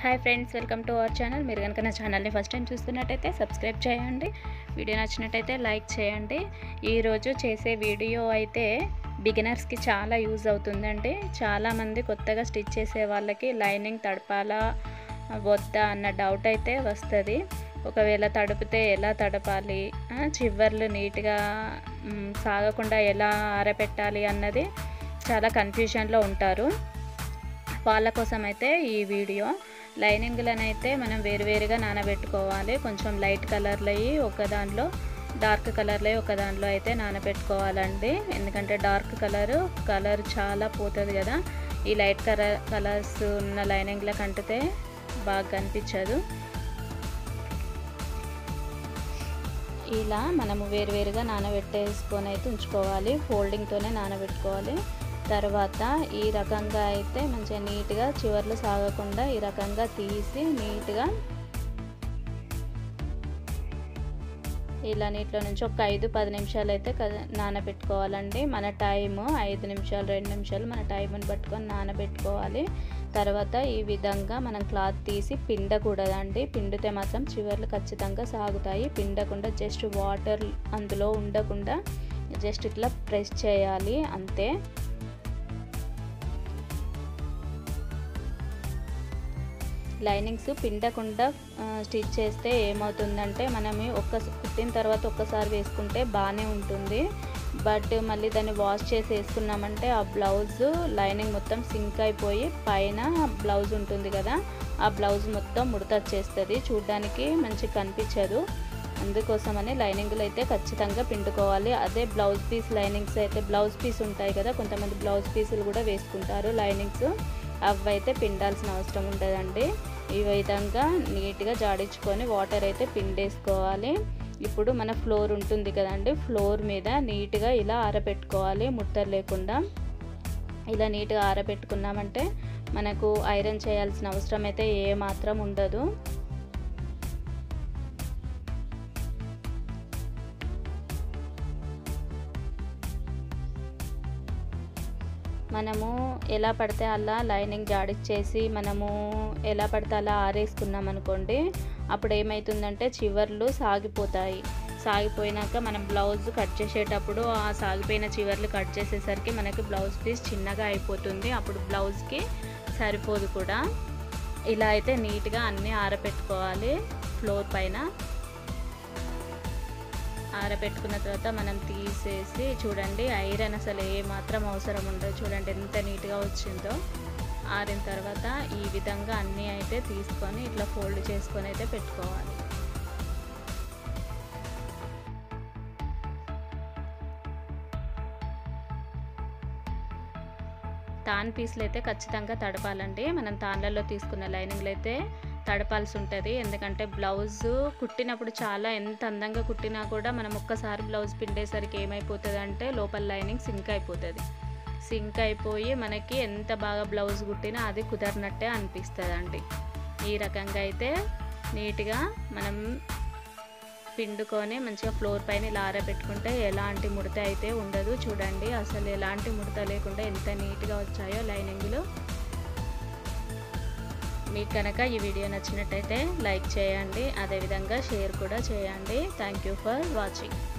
hi friends welcome to our channel మీరు కనుక నా ఛానల్ని ఫస్ట్ టైం చూస్తున్నట్టయితే సబ్స్క్రైబ్ చేయండి వీడియో నచ్చినట్టయితే లైక్ చేయండి ఈరోజు చేసే వీడియో అయితే బిగినర్స్కి చాలా యూజ్ అవుతుందండి చాలామంది కొత్తగా స్టిచ్ చేసే వాళ్ళకి లైనింగ్ తడపాలా వద్దా అన్న డౌట్ అయితే వస్తుంది ఒకవేళ తడిపితే ఎలా తడపాలి ఆ, చివర్లు నీట్గా మ్, సాగకుండా ఎలా ఆరబెట్టాలి అన్నది చాలా కన్ఫ్యూజన్లో ఉంటారు వాళ్ళ కోసం అయితే ఈ వీడియో లైనింగ్లనైతే మనం వేరువేరుగా నానబెట్టుకోవాలి కొంచెం లైట్ కలర్లో ఒక దాంట్లో డార్క్ కలర్లో ఒక దాంట్లో అయితే నానబెట్టుకోవాలండి ఎందుకంటే డార్క్ కలర్ కలర్ చాలా పోతుంది కదా ఈ లైట్ కలర్ కలర్స్ ఉన్న లైనింగ్లకు అంటితే బాగా కనిపించదు ఇలా మనము వేరువేరుగా నానబెట్టేసుకొని అయితే ఉంచుకోవాలి ఫోల్డింగ్తోనే నానబెట్టుకోవాలి తర్వాత ఈ రకంగా అయితే మంచిగా నీట్గా చివర్లు సాగకుండా ఈ రకంగా తీసి నీట్గా ఇలా నీటిలో నుంచి ఒక ఐదు పది నిమిషాలు అయితే నానబెట్టుకోవాలండి మన టైము ఐదు నిమిషాలు రెండు నిమిషాలు మన టైంని పట్టుకొని నానబెట్టుకోవాలి తర్వాత ఈ విధంగా మనం క్లాత్ తీసి పిండకూడదండి పిండితే మాత్రం చివర్లు ఖచ్చితంగా సాగుతాయి పిండకుండా జస్ట్ వాటర్ అందులో ఉండకుండా జస్ట్ ఇట్లా ప్రెస్ చేయాలి అంతే లైనింగ్స్ పిండకుండా స్టిచ్ చేస్తే ఏమవుతుందంటే మనం ఒక్క కుట్టిన తర్వాత ఒక్కసారి వేసుకుంటే బాగానే ఉంటుంది బట్ మళ్ళీ దాన్ని వాష్ చేసి వేసుకున్నామంటే ఆ బ్లౌజ్ లైనింగ్ మొత్తం సింక్ అయిపోయి పైన బ్లౌజ్ ఉంటుంది కదా ఆ బ్లౌజ్ మొత్తం ముడత వచ్చేస్తుంది చూడ్డానికి మంచి కనిపించదు అందుకోసమని లైనింగ్లు అయితే ఖచ్చితంగా పిండుకోవాలి అదే బ్లౌజ్ పీస్ లైనింగ్స్ అయితే బ్లౌజ్ పీస్ ఉంటాయి కదా కొంతమంది బ్లౌజ్ పీసులు కూడా వేసుకుంటారు లైనింగ్స్ అవి అయితే పిండాల్సిన అవసరం ఉండదండి ఈ విధంగా నీట్గా జాడించుకొని వాటర్ అయితే పిండేసుకోవాలి ఇప్పుడు మన ఫ్లోర్ ఉంటుంది కదండి ఫ్లోర్ మీద నీట్గా ఇలా ఆరబెట్టుకోవాలి ముట్టలు లేకుండా ఇలా నీట్గా ఆరబెట్టుకున్నామంటే మనకు ఐరన్ చేయాల్సిన అవసరం అయితే ఏ మాత్రం ఉండదు మనము ఎలా పడితే అలా లైనింగ్ జాడిచ్చేసి మనము ఎలా పడితే అలా ఆరేసుకున్నాం అనుకోండి అప్పుడు ఏమవుతుందంటే చివర్లు సాగిపోతాయి సాగిపోయినాక మనం బ్లౌజ్ కట్ చేసేటప్పుడు ఆ సాగిపోయిన చివర్లు కట్ చేసేసరికి మనకి బ్లౌజ్ పీస్ చిన్నగా అయిపోతుంది అప్పుడు బ్లౌజ్కి సరిపోదు కూడా ఇలా అయితే నీట్గా అన్నీ ఆరబెట్టుకోవాలి ఫ్లోర్ పైన ఆరబెట్టుకున్న తర్వాత మనం తీసేసి చూడండి ఐరన్ అసలు ఏ మాత్రం అవసరం ఉండదు చూడండి ఎంత నీట్గా వచ్చిందో ఆరిన తర్వాత ఈ విధంగా అన్నీ అయితే తీసుకొని ఇట్లా ఫోల్డ్ చేసుకొని అయితే పెట్టుకోవాలి తాన్ పీస్లు అయితే ఖచ్చితంగా తడపాలండి మనం తాన్లలో తీసుకున్న లైనింగ్లు అయితే తడపాల్సి ఉంటుంది ఎందుకంటే బ్లౌజ్ కుట్టినప్పుడు చాలా ఎంత అందంగా కుట్టినా కూడా మనం ఒక్కసారి బ్లౌజ్ పిండేసరికి ఏమైపోతుంది అంటే లోపల లైనింగ్ సింక్ అయిపోతుంది సింక్ అయిపోయి మనకి ఎంత బాగా బ్లౌజ్ కుట్టినా అది కుదరనట్టే అనిపిస్తుంది అండి ఈ రకంగా అయితే నీట్గా మనం పిండుకొని మంచిగా ఫ్లోర్ పైన ఇలా ఆరబెట్టుకుంటే ఎలాంటి ముడత అయితే ఉండదు చూడండి అసలు ఎలాంటి ముడత లేకుండా ఎంత నీట్గా వచ్చాయో లైనింగ్లు మీకు కనుక ఈ వీడియో నచ్చినట్టయితే లైక్ చేయండి అదేవిధంగా షేర్ కూడా చేయండి థ్యాంక్ యూ ఫర్ వాచింగ్